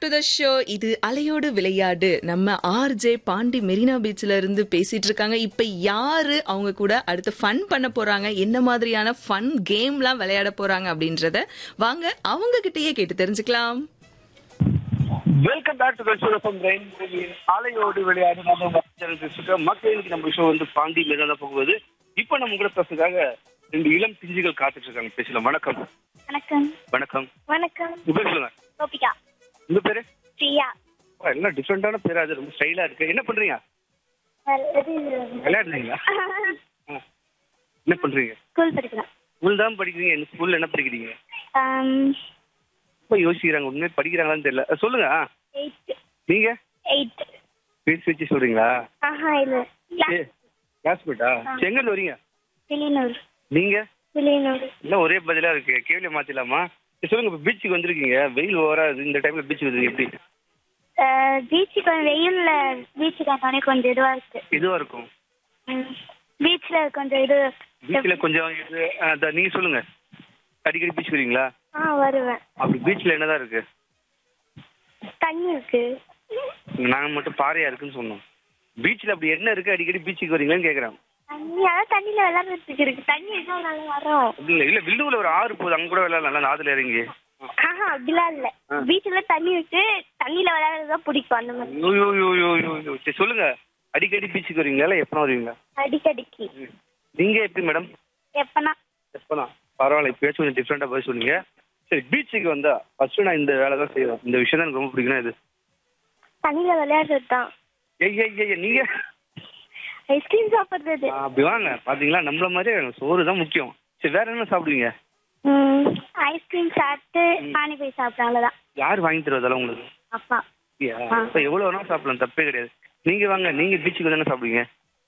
The show இது அலையோடு விளையாடு நம்ம ஆர்ஜே பாண்டி மெரினா பீச்ல இருந்து பேசிட்டு இருக்காங்க இப்ப யாரு அவங்க கூட அடுத்து ஃபன் பண்ண போறாங்க என்ன மாதிரியான ஃபன் கேம்லாம் விளையாட போறாங்க அப்படின்றத வாங்க அவங்க கிட்டயே கேட்டு தெரிஞ்சுக்கலாம் welcome back to show from rain ஆலையோடு விளையாடு நம்ம மக்கள் மக்களுக்கு நம்ம ஷோ வந்து பாண்டி மேல போகுது இப்போ நம்ம கூட பேசுறதுக்காக ரெண்டு இளம் பிஞ்சுகள் காத்துட்டு இருக்காங்க பேசலாம் வணக்கம் வணக்கம் வணக்கம் வணக்கம் உங்க பேர் சொல்லுங்க கோபிகா உங்க பேரு பிரியா அப்பா, எல்லாம் டிஃப்ரெண்டான பேரா அது ரொம்ப ஸ்டைலா இருக்கு என்ன பண்றீங்க இது விளையாடுறீங்களா ஆ. என்ன பண்றீங்க ஸ்கூல் படிக்கிறேன் ஸ்கூல் தான் படிக்கிறீங்க என்ன ஸ்கூல்ல என்ன படிக்கிறீங்க ரொம்ப யோசிக்கிறாங்க உண்மையை படிக்கிறாங்களான்னு தெரியல அஹ், சொல்லுங்க ஆ. எயிட் நீங்க எயிட் பேசி வச்சு சொல்றீங்களா ஆஹா இல்ல கிளாஸ்மேட்டா எங்க இருந்து வரீங்க வில்லியனூர் நீங்க வில்லியனூர் எல்லாம் ஒரே பதிலா இருக்கு கேள்வி மாத்திடலாமா சரி, சொல்லுங்க இப்ப பீச்சுக்கு வந்திருக்கீங்க வெயில் ஓவரா இருக்கு. இந்த டைம்ல பீச் வந்திருக்கீங்க எப்படி பீச்சுக்கு கொஞ்சம் வெயில்ல பீச்சுக்கு வந்தோடனே கொஞ்சம் இதுவா இருக்கு இதுவா இருக்கும் பீச்ல கொஞ்சம் இது பீச்ல கொஞ்சம் இது அஹ், அதான் நீங்க சொல்லுங்க அடிக்கடி பீச் வரீங்களா ஆ வருவேன் அப்படி பீச்ல என்னதான் இருக்கு தண்ணி இருக்கு நாங்க மட்டும் பாறையா இருக்குன்னு சொன்னோம் பீச்ல அப்படி என்ன இருக்கு அடிக்கடி பீச்சுக்கு வரீங்களான்னு கேக்குறேன் தண்ணி அதான் தண்ணியில விளையாடுறதுக்கு இருக்கு தண்ணி இருந்தா நல்லா வரும் அப்படி இல்ல இல்ல வில்லுவுல ஒரு ஆறு போகுது அங்க கூட விளையாடலாம் அந்த ஆத்துல இறங்கி ஆஹா அப்படிலாம் இல்ல பீச்ல தண்ணி இருக்கு தண்ணியில விளையாடுறது தான் பிடிக்கும் அந்த மாதிரி ஐயோ, ஐயோ, ஐயோ, ஐயோ, ஐயோ. சரி சொல்லுங்க அடிக்கடி பீச்சுக்கு வரீங்களா இல்ல எப்போ வருவீங்களா அடிக்கடிக்கு நீங்க எப்படி மேடம் எப்பனா எப்பதான் பரவாயில்ல இப்பயாச்சும் கொஞ்சம் டிஃப்ரெண்டா போய் சொன்னீங்க சரி பீச்சுக்கு வந்தா ஃபர்ஸ்ட் நான் இந்த வேலை தான் செய்வேன் இந்த விஷயம் தான் எனக்கு ரொம்ப பிடிக்கும் இது தண்ணியில விளையாடுறது தான் ஏய் ஏய் ஏய் நீங்க ஐஸ்கிரீம் சாப்பிடுறது ஆ, அப்படி வாங்க பாத்தீங்களா நம்மள மாதிரி எனக்கு சோறு தான் முக்கியம் சரி வேற என்ன சாப்பிடுவீங்க ஐஸ்கிரீம் சாப்பிட்டு பானிபூரி சாப்பிட்றேன் அவ்வளோதான் யார் வாங்கி தருவதால உங்களுக்கு அப்பா அப்படியா? ஆ. அப்ப எவ்வளவு வேணாலும் சாப்பிடலாம் தப்பே கிடையாது நீங்க வாங்க நீங்க பீச்சுக்கு தானே சாப்பிடுவீங்க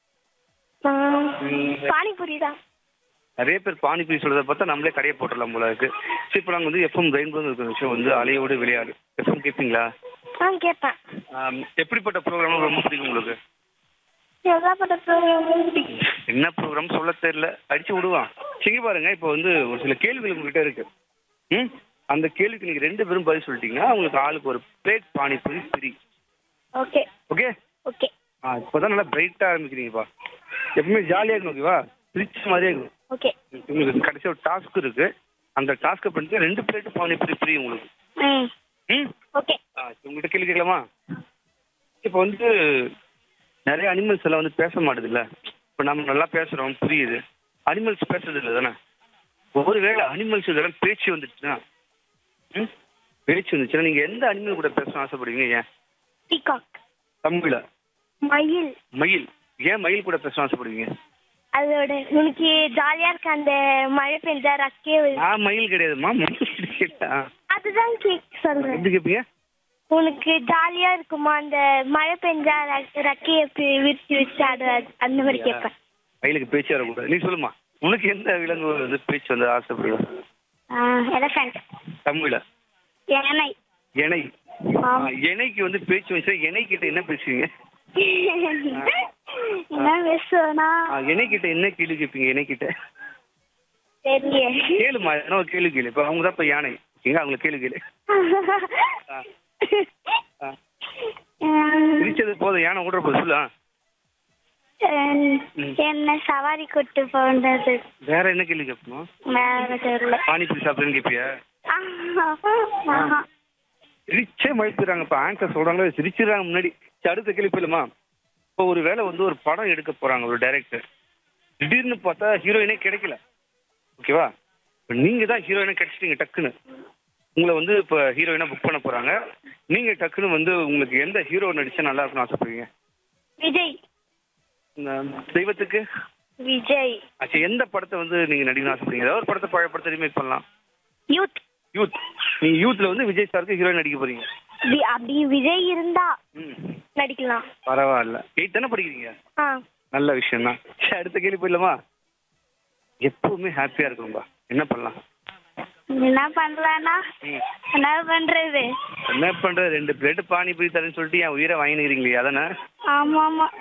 ம். பானிபூரி தான் நிறைய பேர் பானிபூரி சொல்றதை பார்த்தா நம்மளே கடையை போட்டுடலாம் போல இருக்கு சரி இப்போ நாங்கள் வந்து எஃப்எம் ரெயின்போ இருக்கிற விஷயம் வந்து அலையோடு விளையாடு எஃப்எம் கேட்பீங்களா ஆ கேட்பேன் ஆம், எப்படிப்பட்ட ப்ரோக்ராம் ரொம்ப பிடிக்கும் உங்களுக்கு எவ்வளோப்பட்ட ப்ரோக்ராம் என்ன ப்ரோக்ராம் சொல்ல தெரியல அடிச்சு விடுவான் சரி பாருங்க இப்போ வந்து ஒரு சில கேள்விகள் உங்ககிட்ட இருக்கு ம் அந்த கேள்விக்கு நீங்க ரெண்டு பேரும் பதில் சொல்லிட்டீங்கன்னா உங்களுக்கு ஆளுக்கு ஒரு plate panipuri free okay okay okay ஆ இப்போதான் நல்லா பிரைட்டா ஆரம்பிக்கிறீங்கப்பா எப்பவுமே ஜாலியா இருக்கும் ஓகேவா பிரிச்ச மாதிரியே இருக்கும் ஓகே உங்களுக்கு கடைசி ஒரு டாஸ்க் இருக்கு அந்த டாஸ்க்கை பண்ணிட்டு ரெண்டு பிளேட் பானிபூரி ஃப்ரீ உங்களுக்கு ம் ம் ஓகே ஆ சரி, உங்ககிட்ட கேள்வி கேட்கலாமா இப்போ வந்து நிறைய அனிமல்ஸ் எல்லாம் வந்து பேச மாட்டுதுல்ல இப்போ நம்ம நல்லா பேசுறோம் புரியுது அனிமல்ஸ் பேசுறது இல்லை தானே ஒருவேளை அனிமல்ஸ் இதெல்லாம் பேச்சு வந்துச்சுன்னா ம் பேச்சு வந்துச்சுன்னா நீங்க எந்த அனிமல் கூட பேசணும் ஆசைப்படுவீங்க ஏன் பீகாக் தமிழ்ல மயில் மயில் ஏன் மயில் கூட பேசணும் ஆசைப்படுவீங்க அதோட உனக்கு ஜாலியா இருக்க அந்த மழை பெஞ்சா ரக்கே நான் மயில் கிடையாதுமா மயில் கிடையாது. ஆ. அதுதான் கேக் சொல்றேன் எப்படி கேட்பீங்க உனக்கு ஜாலியா இருக்குமா அந்த மழை பெஞ்சா ரக்க- ரக்கைய பி- விரிச்சு விரிச்சு ஆடுறது அந்த மாதிரி கேட்பேன் மயிலுக்கு பேச்சு வரக்கூடாது நீ சொல்லுமா உனக்கு எந்த விலங்கு வந்து பேச்சு வந்து ஆசைப்படுவீங்க எலஃபண்ட் தமிழ்ல யானை எனை ஆம். ஆ, எனைக்கு வந்து பேச்சு வச்சா எனை கிட்ட என்ன பேசுவீங்க என்ன பேசுவேனா ஆ, எனை கிட்ட என்ன கேள்வி கேட்பீங்க எனை கிட்ட தெரியல கேளுமா என்ன ஒரு கேள்வி கேளு இப்போ அவங்க தான் இப்போ யானை எங்க அவங்கள கேள்வி கேளு ஆ. ஆ. உம், சிரிச்சது போதும் யானை ஓடுற போது சொல்லு ஆ. உம், என்ன சவாரி கூட்டு போன்றது வேற என்ன கேள்வி கேட்பணும் வேற தெரியல பானிபூரி சாப்பிடுன்னு கேட்பியா ஆஹா. சிரிச்சே மழுப்புறாங்க இப்போ ஆங்கர் சொல்றாங்களே சிரிச்சிடுறாங்க முன்னாடி சரி, அடுத்த கேள்வி போயிலுமா இப்போ ஒரு வேளை வந்து ஒரு படம் எடுக்க போறாங்க ஒரு டைரக்டர் திடீர்னு பார்த்தா ஹீரோயினே கிடைக்கல ஓகேவா இப்போ நீங்க தான் ஹீரோயினா கிடைச்சிட்டீங்க டக்குன்னு உங்களை வந்து இப்போ ஹீரோயினா புக் பண்ண போறாங்க நீங்க டக்குன்னு வந்து உங்களுக்கு எந்த ஹீரோ நடிச்சா நல்லா இருக்கும்னு ஆசைப்படுவீங்க விஜய் இந்த தெய்வத்துக்கு விஜய் ஆச்சு எந்த படத்தை வந்து நீங்க நடிக்கணும்னு ஆசைப்படுறீங்க ஏதாவது ஒரு படத்தை பழைய படத்தை ரீமேக் பண்ணலாம் யூத் யூத் நீங்க யூத்ல வந்து விஜய் சாருக்கு ஹீரோயின் நடிக்க போறீங்க வி- அப்படி விஜய் இருந்தா ம் நடிக்கலாம் பரவாயில்ல எயிட் தானே படிக்கிறீங்க ஆ நல்ல விஷயம் தான் சரி அடுத்த கேள்வி போயிடலாமா எப்பவுமே ஹாப்பியா இருக்கணும்பா என்ன பண்ணலாம் என்ன பண்ணலாம்னா ம். என்ன பண்றது என்ன பண்ற ரெண்டு பிளேட் பானிபூரி தரேன்னு சொல்லிட்டு என் உயிரை வாங்கினுக்கிறீங்களே அதானே ஆமா ஆமா